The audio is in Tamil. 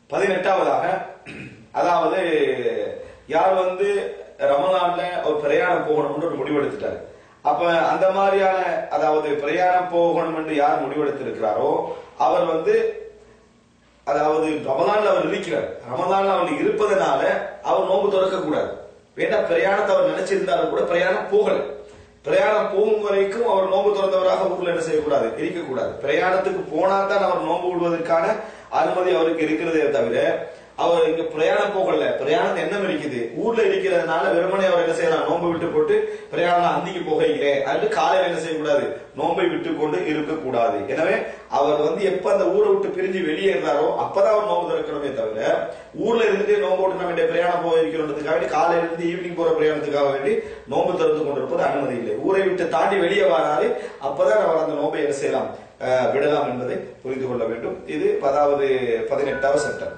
பதினெட்டாவதாக அதாவது யார் வந்து ரமலான்ல ஒரு பிரயாணம் போகணும்னு ஒரு முடிவெடுத்துட்டாரு அப்ப அந்த மாதிரியான அதாவது பிரயாணம் போகணும் என்று யார் முடிவெடுத்திருக்கிறாரோ அவர் வந்து அதாவது ரமலான்ல அவர் இருக்கிறார் ரமலான்ல அவர் இருப்பதனால அவர் நோன்பு திறக்க கூடாது வேண்டாம் பிரயாணத்தை அவர் நினைச்சிருந்தாலும் கூட பிரயாணம் போகல பிரயாணம் போகும் வரைக்கும் அவர் நோன்பு திறந்தவராக ஊர்ல என்ன செய்யக்கூடாது இருக்கக்கூடாது பிரயாணத்துக்கு போனா தான் அவர் நோன்பு விடுவதற்கான அனுமதி அவருக்கு இருக்கிறதே தவிர அவர் இங்க பிரயாணம் போகல பிரயாணம் எண்ணம் இருக்குது ஊர்ல இருக்கிறதுனால வெறுமனே அவர் என்ன செய்யலாம் நோன்பு விட்டு போட்டு பிரயாணம் அந்திக்கு போகையிலே அது காலையில என்ன செய்யக்கூடாது நோன்பை விட்டு கொண்டு இருக்கக்கூடாது எனவே அவர் வந்து எப்ப அந்த ஊரை விட்டு பிரிஞ்சு வெளியேறாரோ அப்பதான் அவர் நோன்பு திறக்கணுமே தவிர ஊர்ல இருந்துட்டு நோன்பு விட்டு நம்ம பிரயாணம் போக இருக்கிறதுக்காக வேண்டி காலையில இருந்து ஈவினிங் போற பிரயாணத்துக்காக வேண்டி நோன்பு திறந்து கொண்டிருப்பது அனுமதி இல்லை ஊரை விட்டு தாண்டி வெளியே வராரு அப்பதான் அவர் அந்த நோன்பை என்ன செய்யலாம் அஹ், விடலாம் என்பதை புரிந்து கொள்ள வேண்டும் இது அதாவது பதினெட்டாவது சட்டம்